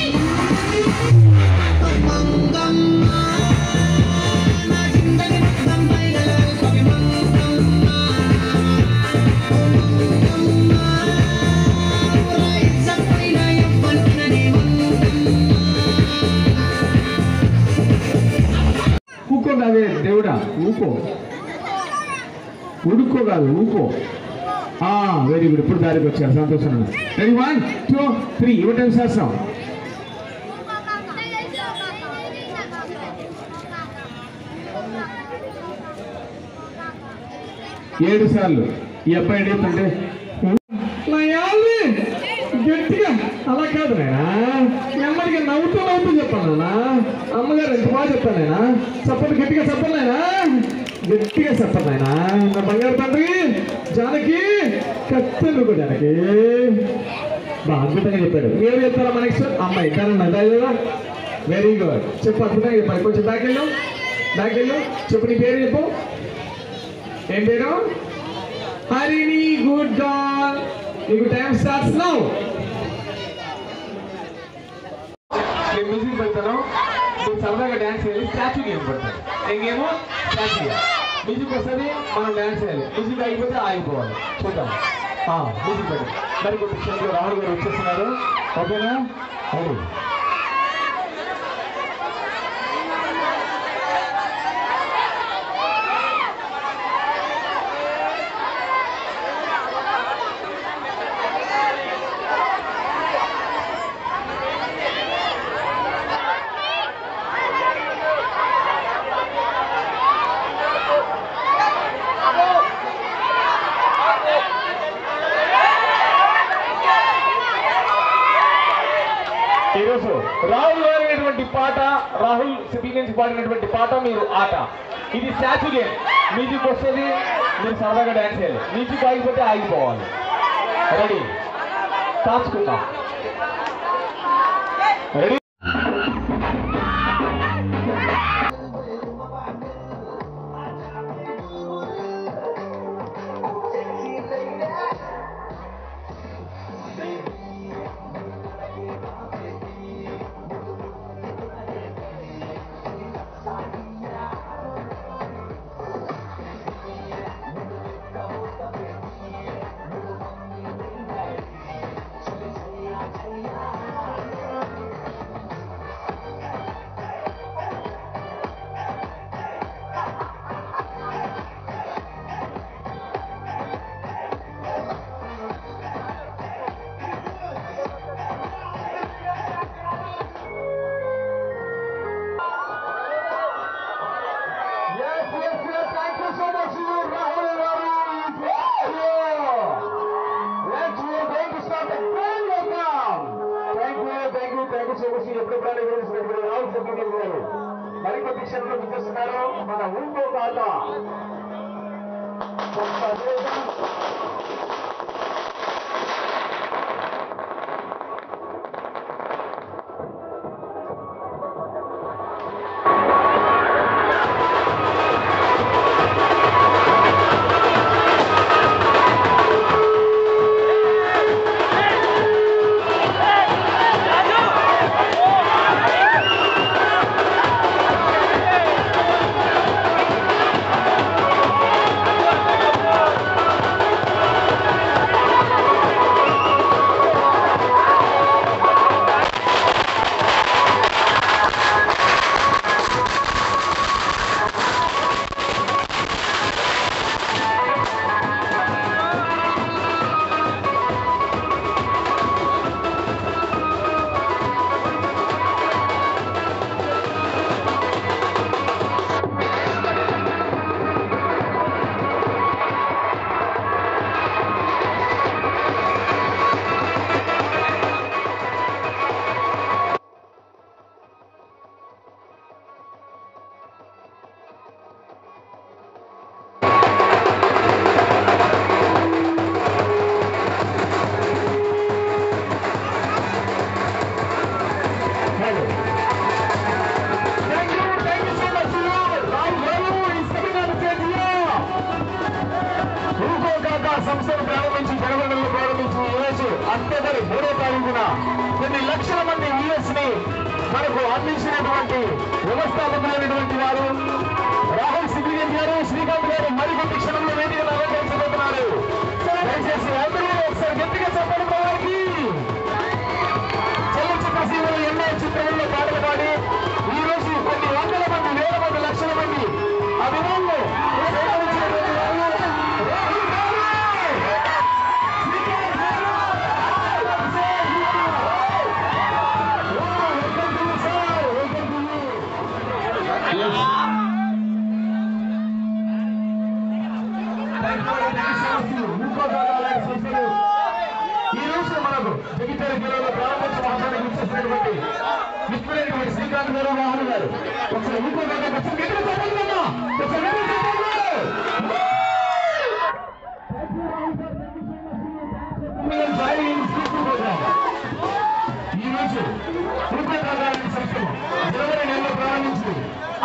ఊకో కాదే దేవుడా ఊకో ఉడుకో కాదు ఊకో ఆ వెరీ గుడ్ ఇప్పుడు దారికి వచ్చారు సంతోషం రెడీ వన్ టూ త్రీ ఇవ్వటం శాస్త్రం ఏడు సార్లు ఈ అబ్బాయి ఏంటంటే గట్టిగా అలా కాదు నేనా నెమ్మదిగా నవ్వుతూ నవ్వుతూ చెప్పాను నాన్న అమ్మగారు ఎంత బాగా చెప్పాను నేనా చెప్పండి గట్టిగా చెప్పండి నాయనా గట్టిగా చెప్పండి నాయనా నా బంగారు తండ్రి జానకి కత్తెలు కూడా జానకి బాగా అద్భుతంగా చెప్పాడు మీరు చెప్తారా మన నెక్స్ట్ అమ్మాయి కానీ వెరీ గుడ్ చెప్పు అద్భుతంగా చెప్పాలి కొంచెం బ్యాక్ వెళ్ళు బ్యాక్ వెళ్ళు చెప్పు నీ పేరు చెప్పు ఏం పేరు హరిణి గుడ్ గాల్ నీకు టైం స్టార్ట్స్ నౌ నేను మ్యూజిక్ పెడతాను నువ్వు సరదాగా డ్యాన్స్ చేయాలి స్టాచ్యూ గేమ్ పెడతాను ఏం గేమ్ స్టాచ్యూ గేమ్ మ్యూజిక్ వస్తుంది మనం డ్యాన్స్ చేయాలి మ్యూజిక్ అయిపోతే ఆగిపోవాలి చూద్దాం మ్యూజిక్ పెట్టండి మరి కొన్ని క్షణంలో రాహుల్ గారు వచ్చేస్తున్నారు ఓకేనా అవును ఈరోజు రాహుల్ గారినటువంటి పాట రాహుల్ సిటీ నుంచి పాడినటువంటి పాట మీరు ఆట ఇది స్టాచ్యూ గేమ్ మ్యూజిక్ వస్తుంది మీరు సరదాగా డ్యాన్స్ చేయాలి మ్యూజిక్ ఆగిపోతే ఆగిపోవాలి రెడీ కాచుకుందాం ready Yes, yes, yes. Thank you so much, you Rahul Garu. Let's we are going to start the grand welcome. Thank you, thank you, thank you so much. ఎప్పుడు ప్రాణి గురించి Rahul secretary గారు మరికొద్ది క్షణంలో విచ్చేస్తున్నారు మన ఊంకో తాత కొంత వేగం. Thank you, thank you so much, you. Rahul Garu is coming on the stage here. ఊకో కాక సంస్థను ప్రారంభించి జనగణనలు ప్రారంభించిన ఈ రోజు అక్టోబర్ మూడో తారీఖున కొన్ని లక్షల మంది యూఎస్ ని మనకు అందించినటువంటి వ్యవస్థాపకులైనటువంటి వారు రాహుల్ సిగ్లియన్ గారు శ్రీకాంత్ గారు మరికొద్ది క్షణంలో వేదికను అలంకరించబోతున్నారు దయచేసి అందరూ ఒకసారి గట్టిగా చెప్పడం వారికి చలనచిత్ర సీమలో ఎన్నో చిత్రాల్లో పాటలు పాడి ఈ రోజు కొన్ని వందల మంది వేల మంది లక్షల మంది అభిమానులు సేకరించినటువంటి వాళ్ళు రాహుల్ గారు! శ్రీకాంత్ గారు! ఓ, welcome to you, sir. Welcome to you. Yes. Thank you, thank you so much. ఇంకో భాగాలు స్పెషల్ ఈ రోజు మనకు జగిత్యాల జిల్లాలో ప్రారంభోత్సవ మహోత్సవానికి ఇచ్చేసినటువంటి మిత్రులైనటువంటి శ్రీకాంత్ గారు రాహుల్ గారు ఒకసారి ఇంకో గంట ఒకసారి గట్టిగా చెప్పండి అమ్మా. ఒకసారి గట్టిగా చెప్పండి. We are joining in this program. ఈ రోజు తిరుపతి రాజారాయణ సంస్థను జనవరి నెలలో ప్రారంభించింది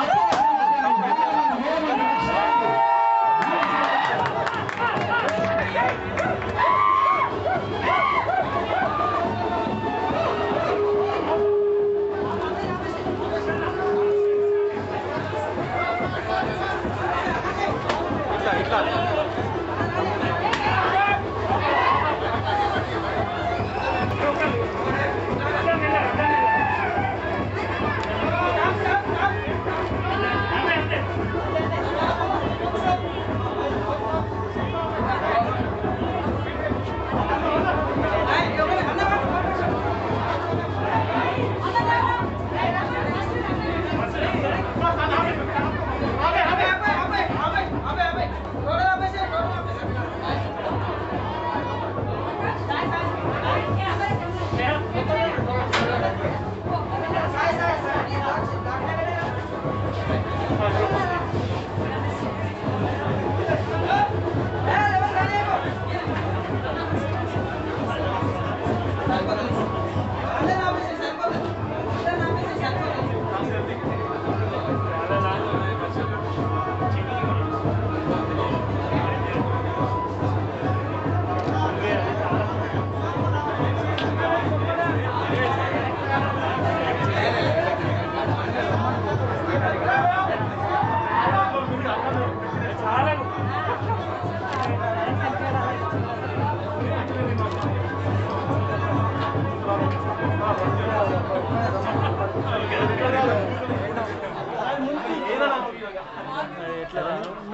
ఇట్లా ఇట్లా Thank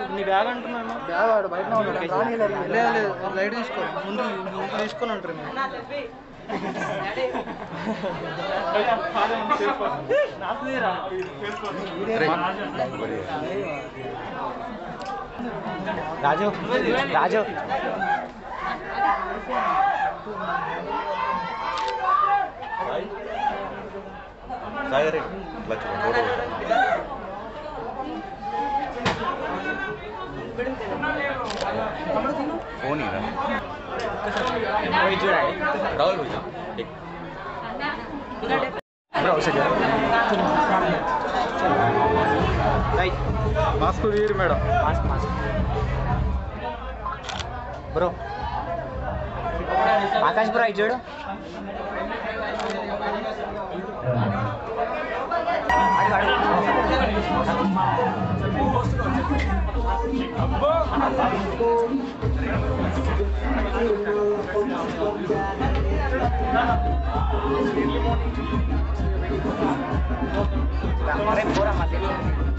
నీ బ్యాగ్ అంటున్నాను బ్యాగ్ వాడు బయట లేదు లేదు లైట్ తీసుకో ముందు ముందు తీసుకొని ఉంటారు మీరు. నాకు తీరా. రాజు రాజు సాగరే లక్ష్మణ్ ఫోటో ఫోన్ ఇరా పోయి చూడండి రాహుల్ భయ్యా బ్రో ఒకసారి రైట్ మాస్క్ తీరు madam mask mask bro Akash bro ఇటు చూడు అడుగు, అడుగు. అరే పోరా మధ్యలో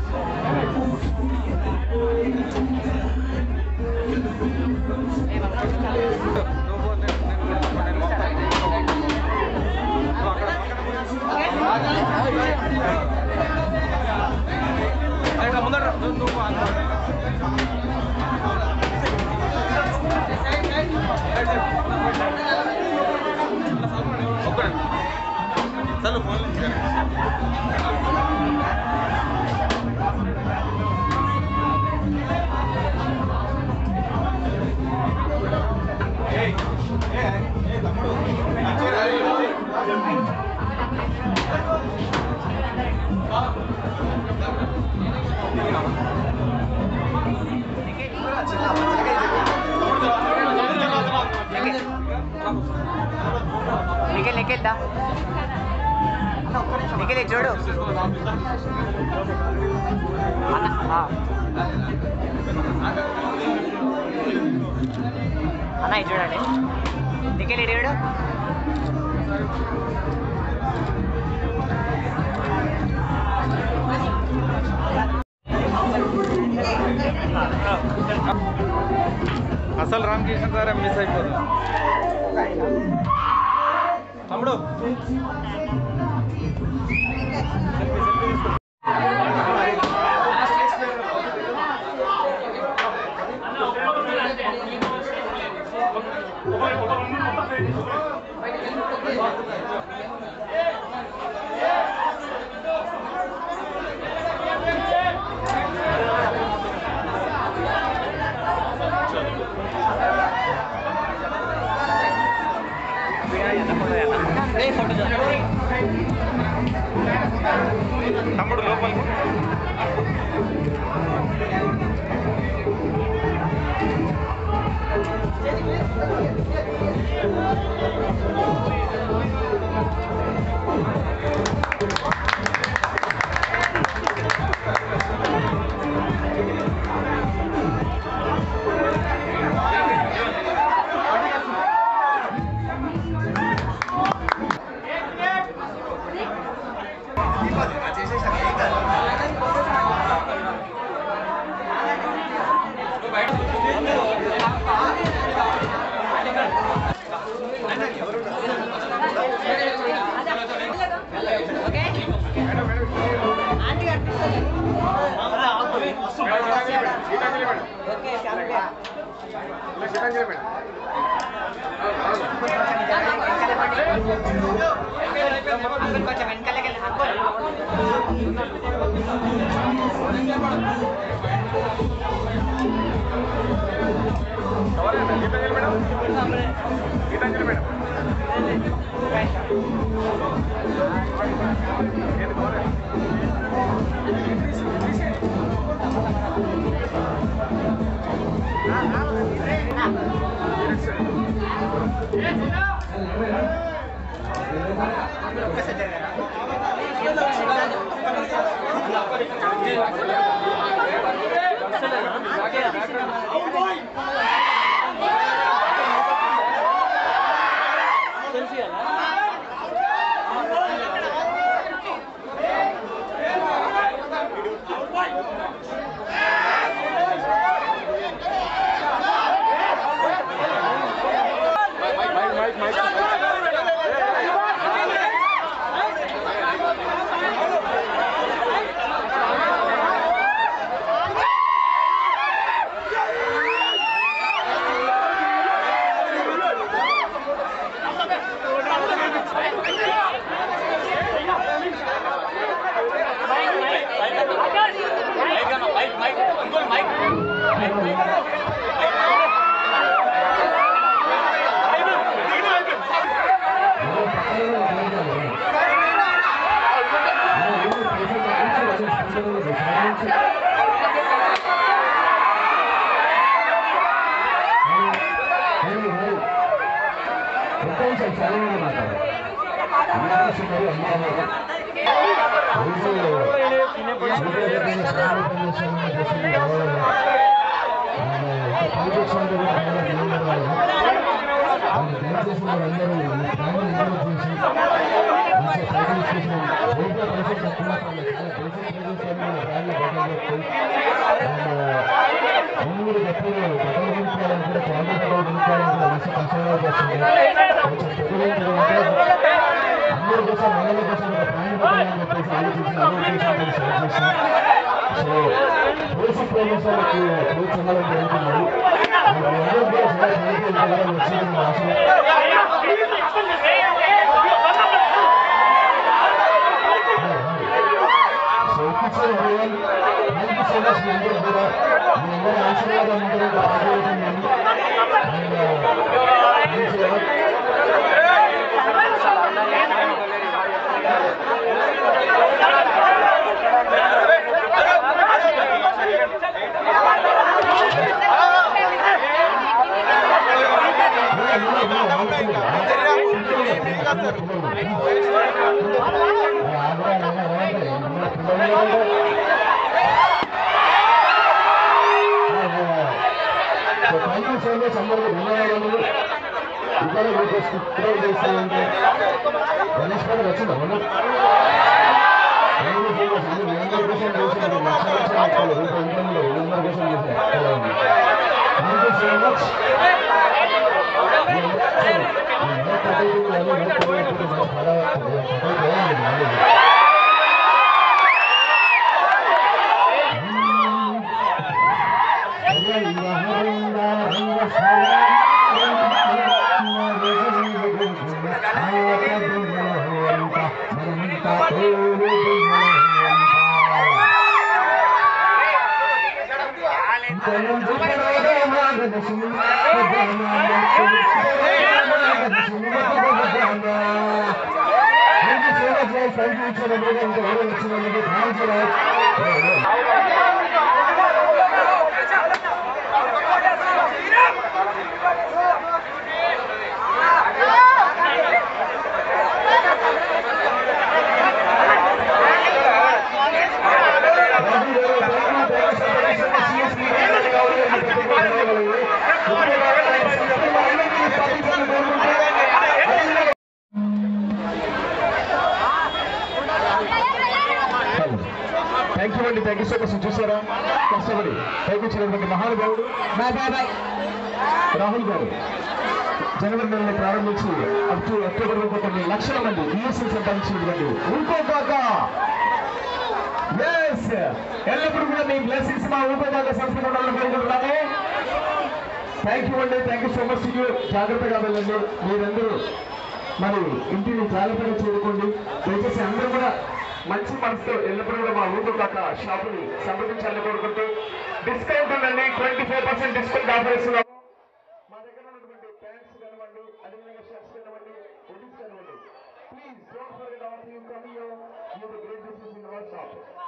నిఖిల్ నిఖిల్ దా నిఖిల్ ఇది చూడు అన్న, ఆ. అన్న ఇది చూడండి నిఖిల్ ఇది చూడు అసలు రామకృష్ణ సార్ మిస్ అయిపోతుంది తమ్ముడు తమ్ముడు లోపల కొంచెం వెనకాలకి వెళ్ళి అంకుల్ ఆ చేస్తున్నారు అమ్మాయి మూడు గట్టిలు బట్టలు కొనుక్కోవాలని కూడా క్వాలిటీ బట్టలు కొనుక్కోవాలని కూడా విషయం కన్సల్ట్ చేస్తుంది కొంచెం అందరి కోసం మహిళల కోసం ఒక ప్రాణి పెట్టాలని చెప్పేసి ఆలోచించిన ఆలోచించి సెలెక్ట్ చేశాం సో బేసిక్ ట్రైనింగ్స్ వాళ్ళకి కోచ్ ఉండాలని జరుగుతున్నారు మీరు అందరూ కూడా సెలెక్ట్ చేయాలని వచ్చింది మా ఆశ సో ఇప్పించారు థ్యాంక్ యూ సో మచ్ మీ అందరూ కూడా మీ అందరి ఆశీర్వాదం ఉంటుంది ఆశీర్వాదం థ్యాంక్ యూ సో మచ్ అందరికీ ధన్యవాదాలు ఇక్కడ మీకు స్క్రిప్ట్ చేస్తానంటే గణేష్ గారు వచ్చిందా మొన్న థ్యాంక్ యూ సో మచ్ అందరూ మీ అందరి కోసం చేసిన లక్ష లక్ష లక్షలు రూపాయలు ఇంట్లో మీ అందరి కోసం చేసిన thank you so much thank you అండి థ్యాంక్ యూ సో మచ్ చూసారా కష్టపడి పైకి వచ్చినటువంటి మహానుభావుడు బాయ్ బాయ్ బాయ్ రాహుల్ గారు జనవరి నెలలో ప్రారంభించి అప్ టు అక్టోబర్ వరకు కొన్ని లక్షల మంది యూఎస్ఎల్ సంపాదించినటువంటి ఇంకోకాక ఎస్ ఎల్లప్పుడూ కూడా మీ బ్లెస్సింగ్స్ మా ఊపదాక సంస్థ ఉండాలని కోరుకుంటున్నాము థ్యాంక్ యూ అండి thank you so much you జాగ్రత్తగా వెళ్ళండి మీరందరూ మరి ఇంటిని జాగ్రత్తగా చేరుకోండి దయచేసి అందరూ కూడా మంచి మనసుతో ఎల్లప్పుడూ కూడా మా ఊరు దాకా షాపుని సంప్రదించాలని కోరుకుంటూ డిస్కౌంట్ ఉందండి twenty five percent discount offer ఇస్తున్నాము మా దగ్గర ఉన్నటువంటి ప్యాంట్స్ కానివ్వండి అదేవిధంగా షర్ట్స్ కానివ్వండి హుడీస్ కానివ్వండి please don't forget our you come here you great this in our shop